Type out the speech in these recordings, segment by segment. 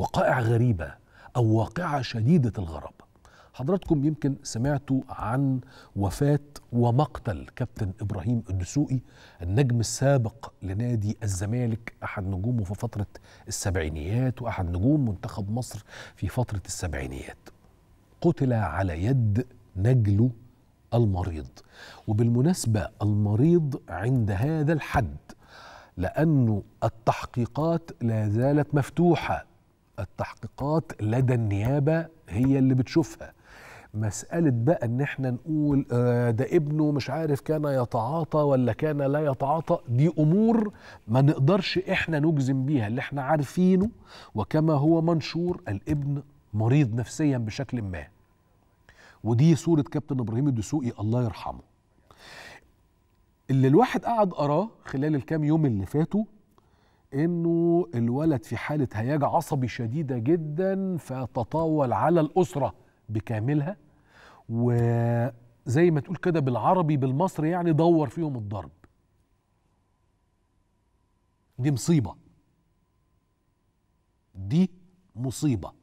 وقائع غريبه او واقعه شديده الغرابه حضراتكم يمكن سمعتوا عن وفاة ومقتل كابتن إبراهيم الدسوقي النجم السابق لنادي الزمالك أحد نجومه في فترة السبعينيات وأحد نجوم منتخب مصر في فترة السبعينيات قتل على يد نجله المريض وبالمناسبة المريض عند هذا الحد لأنه التحقيقات لا زالت مفتوحة التحقيقات لدى النيابة هي اللي بتشوفها مسألة بقى إن إحنا نقول آه ده ابنه مش عارف كان يتعاطى ولا كان لا يتعاطى دي أمور ما نقدرش إحنا نجزم بيها اللي إحنا عارفينه وكما هو منشور الابن مريض نفسيا بشكل ما ودي صورة كابتن إبراهيم الدسوقي الله يرحمه اللي الواحد قعد قراه خلال الكام يوم اللي فاتوا انه الولد في حاله هياج عصبي شديده جدا فتطاول على الاسره بكاملها وزي ما تقول كده بالعربي بالمصري يعني دور فيهم الضرب دي مصيبه دي مصيبه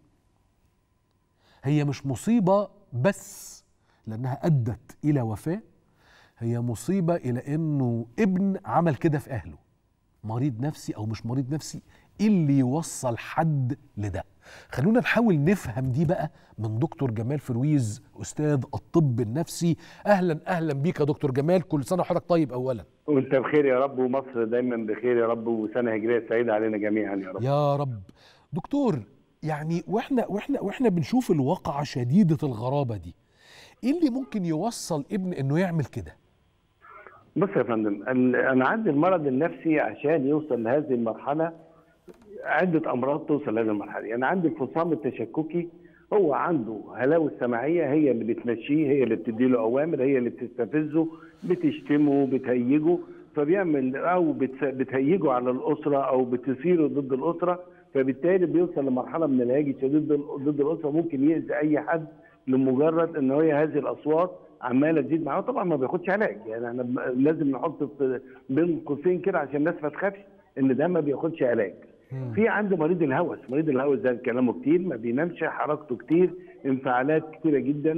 هي مش مصيبه بس لانها ادت الى وفاه هي مصيبه الى انه ابن عمل كده في اهله مريض نفسي او مش مريض نفسي ايه اللي يوصل حد لده خلونا نحاول نفهم دي بقى من دكتور جمال فرويز استاذ الطب النفسي اهلا اهلا بيك يا دكتور جمال كل سنه وحضرتك طيب اولا وانت بخير يا رب ومصر دايما بخير يا رب وسنه هجريه سعيده علينا جميعا يا رب يا رب دكتور يعني واحنا واحنا واحنا بنشوف الواقعه شديده الغرابه دي ايه اللي ممكن يوصل ابن انه يعمل كده بص يا فندم انا عندي المرض النفسي عشان يوصل لهذه المرحله عده امراض توصل لهذه المرحله يعني عندي الفصام التشككي هو عنده هلاوس سمعيه هي اللي بتمشيه هي اللي بتدي له اوامر هي اللي بتستفزه بتشتمه بتهيجه فبيعمل او بتهيجه على الاسره او بتثيره ضد الاسره فبالتالي بيوصل لمرحله من الهياج الشديد ضد الاسره ممكن يأذي اي حد لمجرد ان هي هذه الاصوات عماله تزيد معاه طبعا ما بياخدش علاج يعني احنا لازم نحط بين قوسين كده عشان الناس ما تخافش ان ده ما بياخدش علاج في عنده مريض الهوس مريض الهوس ده كلامه كتير ما بينامش حركته كتير انفعالات كتيره جدا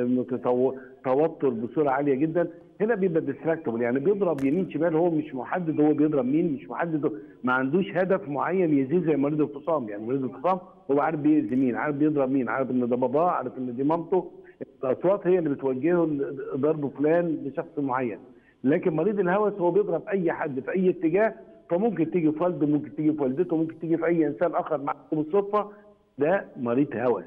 توتر بصوره عاليه جدا هنا بيبقى ديستراكتبل يعني بيضرب يمين شمال هو مش محدد هو بيضرب مين مش محدد ما عندوش هدف معين يزيد زي مريض الفصام يعني مريض الفصام هو عارف بيأذي مين عارف بيضرب مين عارف ان ده باباه عارف ان دي مامته الاصوات هي اللي بتوجهه ضرب فلان لشخص معين لكن مريض الهوس هو بيضرب اي حد في اي اتجاه فممكن تيجي في والده ممكن تيجي في والدته ممكن تيجي في اي انسان اخر معه بالصدفه ده مريض هوس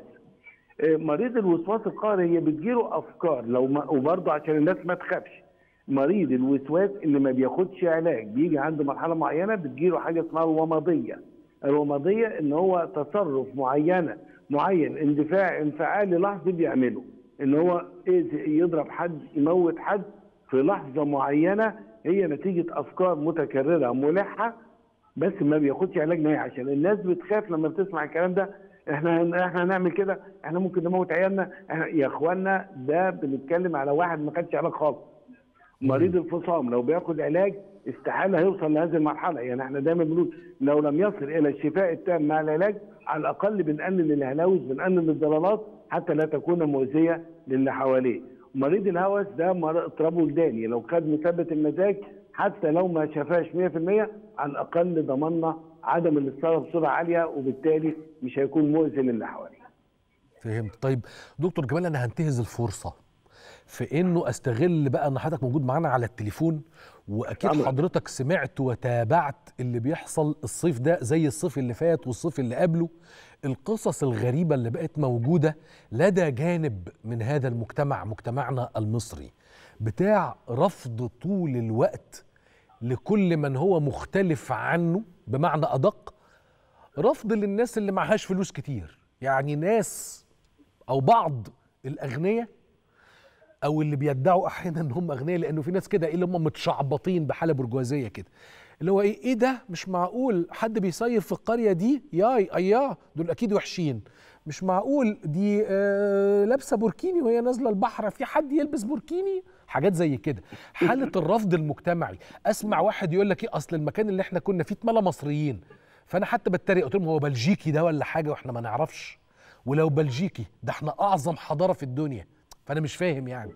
مريض الوسواس القهري هي بتجيله افكار لو ما وبرضه عشان الناس ما تخافش مريض الوسواس اللي ما بياخدش علاج بيجي عنده مرحله معينه بتجيله حاجه اسمها الومضيه الومضيه ان هو تصرف معينه معين اندفاع انفعالي لحظي بيعمله ان هو يضرب حد يموت حد في لحظه معينه هي نتيجه افكار متكرره ملحه بس ما بياخدش علاج نهائي عشان الناس بتخاف لما بتسمع الكلام ده احنا احنا هنعمل كده احنا ممكن نموت عيالنا احنا يا اخوانا ده بنتكلم على واحد ما خدش علاج خالص مريض الفصام لو بياخد علاج استحاله هيوصل لهذه المرحله يعني احنا دايما بنقول لو لم يصل الى الشفاء التام مع العلاج على الاقل بنقلل الهلاوس بنقلل الضلالات حتى لا تكون مؤذيه للي حواليه مريض الهوس ده مرض اضطراب وجداني لو خد مثبت المزاج حتى لو ما شافاش 100% على الاقل ضمننا عدم الاستثاره بصوره عاليه وبالتالي مش هيكون مؤذي للي حواليه. فهمت طيب دكتور جمال انا هنتهز الفرصه في انه استغل بقى ان حضرتك موجود معانا على التليفون واكيد طبعا. حضرتك سمعت وتابعت اللي بيحصل الصيف ده زي الصيف اللي فات والصيف اللي قبله القصص الغريبه اللي بقت موجوده لدى جانب من هذا المجتمع مجتمعنا المصري بتاع رفض طول الوقت لكل من هو مختلف عنه بمعنى ادق رفض للناس اللي معهاش فلوس كتير يعني ناس او بعض الاغنياء او اللي بيدعوا احيانا ان هم اغنياء لانه في ناس كده ايه اللي هم متشعبطين بحاله برجوازيه كده اللي هو ايه ايه ده مش معقول حد بيصيف في القريه دي ياي اياه دول اكيد وحشين مش معقول دي آه لابسه بوركيني وهي نازله البحر في حد يلبس بوركيني حاجات زي كده حاله الرفض المجتمعي اسمع واحد يقول لك ايه اصل المكان اللي احنا كنا فيه اتملى مصريين فانا حتى بتريق قلت لهم هو بلجيكي ده ولا حاجه واحنا ما نعرفش ولو بلجيكي ده احنا اعظم حضاره في الدنيا فانا مش فاهم يعني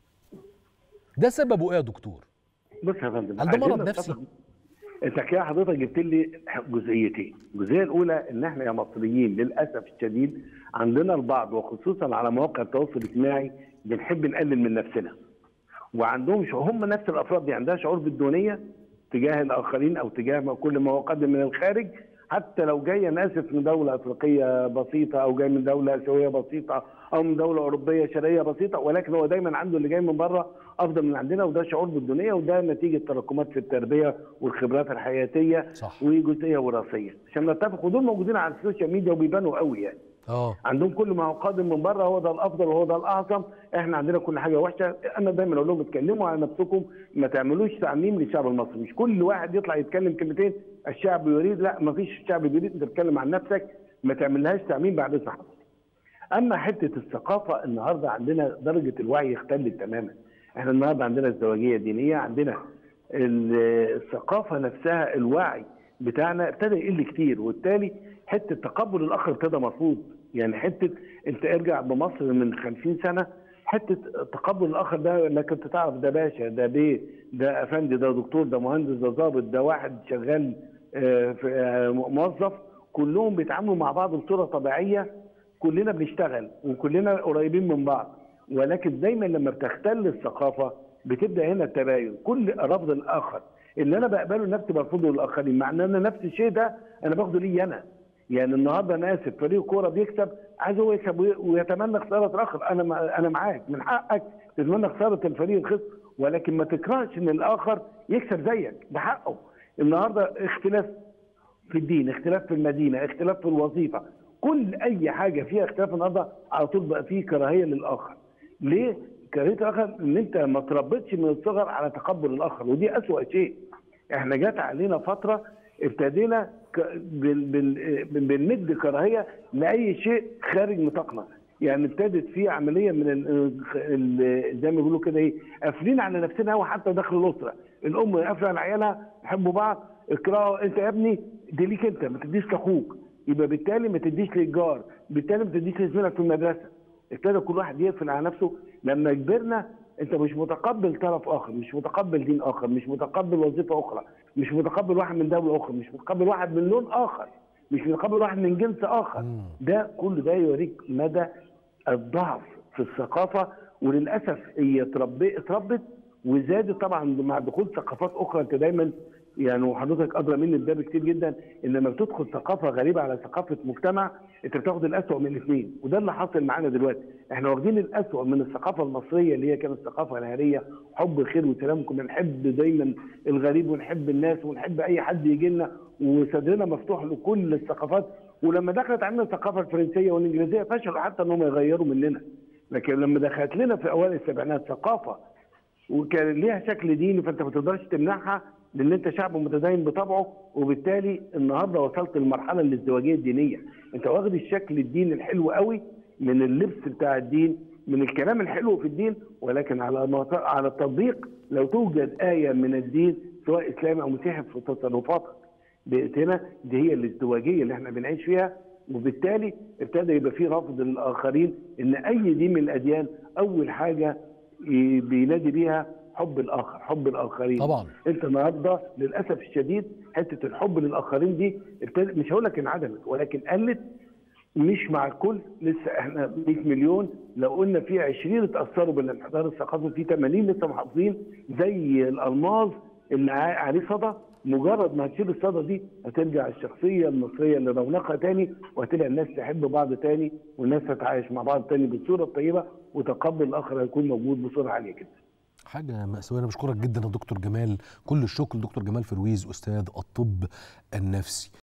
ده سببه ايه يا دكتور بص يا فندم هل ده مرض عايزين نفسي؟ نتفق- انت كده حضرتك جبت لي جزئيتين الجزئيه الاولى ان احنا يا مصريين للاسف الشديد عندنا البعض وخصوصا على مواقع التواصل الاجتماعي بنحب نقلل من نفسنا وعندهم شعور هم نفس الافراد دي عندها شعور بالدونيه تجاه الاخرين او تجاه ما كل ما هو قادم من الخارج حتى لو جاي انا اسف من دوله افريقيه بسيطه او جاي من دوله اسيويه بسيطه او من دوله اوروبيه شرقيه بسيطه ولكن هو دايما عنده اللي جاي من بره افضل من عندنا وده شعور بالدونيه وده نتيجه تراكمات في التربيه والخبرات الحياتيه صح. وجزئيه وراثيه عشان نتفق ودول موجودين على السوشيال ميديا وبيبانوا قوي يعني اه عندهم كل ما هو قادم من بره هو ده الافضل وهو ده الاعظم احنا عندنا كل حاجه وحشه انا دايما اقول لهم اتكلموا على نفسكم ما تعملوش تعميم للشعب المصري مش كل واحد يطلع يتكلم كلمتين الشعب يريد لا ما فيش الشعب بيريد انت بتتكلم عن نفسك ما تعملهاش تعميم بعد صحتك اما حته الثقافه النهارده عندنا درجه الوعي اختلت تماما احنا النهارده عندنا ازدواجيه دينيه عندنا ال- الثقافه نفسها الوعي بتاعنا ابتدى يقل كتير وبالتالي حته تقبل الاخر ابتدى مرفوض يعني حته انت ارجع بمصر من 50 سنه حته تقبل الاخر ده انك انت تعرف ده باشا ده بيه ده افندي ده دكتور ده مهندس ده ضابط ده واحد شغال آه، في آه، موظف كلهم بيتعاملوا مع بعض بصوره طبيعيه كلنا بنشتغل وكلنا قريبين من بعض ولكن دايما لما بتختل الثقافه بتبدا هنا التباين كل رفض الاخر اللي انا بقبله نفسي برفضه للاخرين مع ان انا نفس الشيء ده انا باخده لي انا يعني النهارده انا اسف فريق كوره بيكسب عايز هو يكسب وي- ويتمنى خساره الاخر انا ما انا معاك من حقك تتمنى خساره الفريق الخصم ولكن ما تكرهش ان الاخر يكسب زيك ده حقه النهارده اختلاف في الدين اختلاف في المدينه اختلاف في الوظيفه كل اي حاجه فيها اختلاف النهارده على طول بقى فيه كراهيه للاخر ليه كراهيه الاخر ان انت ما تربيتش من الصغر على تقبل الاخر ودي اسوا شيء احنا جات علينا فتره ابتدينا ك- بن- بن- بن- بنمد كراهيه لاي شيء خارج نطاقنا يعني ابتدت في عمليه من ال- ال- زي ما بيقولوا كده ايه قافلين على نفسنا قوي حتى داخل الاسره الام قافله على عيالها يحبوا بعض اكرهوا انت يا ابني دي ليك انت ما تديش لاخوك يبقى بالتالي ما تديش للجار بالتالي ما تديش لزميلك في المدرسه ابتدى كل واحد يقفل على نفسه لما كبرنا انت مش متقبل طرف اخر مش متقبل دين اخر مش متقبل وظيفه اخرى مش متقبل واحد من دوله اخرى مش متقبل واحد من لون اخر مش متقبل واحد من جنس اخر مم. ده كل ده يوريك مدى الضعف في الثقافه وللاسف هي اتربي- اتربت وزادت طبعا مع دخول ثقافات اخرى انت دايما يعني وحضرتك ادرى مني بده بكتير جدا ان لما بتدخل ثقافه غريبه على ثقافه مجتمع انت بتاخد الاسوأ من الاثنين وده اللي حاصل معانا دلوقتي احنا واخدين الاسوأ من الثقافه المصريه اللي هي كانت ثقافه نهاريه حب الخير والسلام كنا نحب دايما الغريب ونحب الناس ونحب اي حد يجي لنا وصدرنا مفتوح لكل الثقافات ولما دخلت علينا الثقافه الفرنسيه والانجليزيه فشلوا حتى انهم يغيروا مننا لكن لما دخلت لنا في اوائل السبعينات ثقافه وكان ليها شكل ديني فانت ما تقدرش تمنعها لان انت شعب متدين بطبعه وبالتالي النهارده وصلت للمرحله الازدواجيه الدينيه انت واخد الشكل الديني الحلو قوي من اللبس بتاع الدين من الكلام الحلو في الدين ولكن على مط- على التطبيق لو توجد ايه من الدين سواء اسلامي او مسيحي في تصرفاتك بقت هنا دي هي الازدواجيه اللي احنا بنعيش فيها وبالتالي ابتدى يبقى في رفض للاخرين ان اي دين من الاديان اول حاجه ي- بينادي بيها حب الاخر حب الاخرين طبعا انت النهارده للاسف الشديد حته الحب للاخرين دي ابتدى مش هقول لك انعدمت ولكن قلت مش مع الكل لسه احنا 100 مليون لو قلنا في 20 اتاثروا بالانحدار الثقافي في 80 لسه محافظين زي الالماظ اللي ع- عليه صدى مجرد ما هتشيل الصدى دي هترجع الشخصيه المصريه لرونقها تاني وهتلاقي الناس تحب بعض تاني والناس تتعايش مع بعض تاني بالصوره الطيبه وتقبل الاخر هيكون موجود بصوره عاليه جدا. حاجة مأساوية أنا بشكرك جدا يا دكتور جمال كل الشكر دكتور جمال فرويز أستاذ الطب النفسي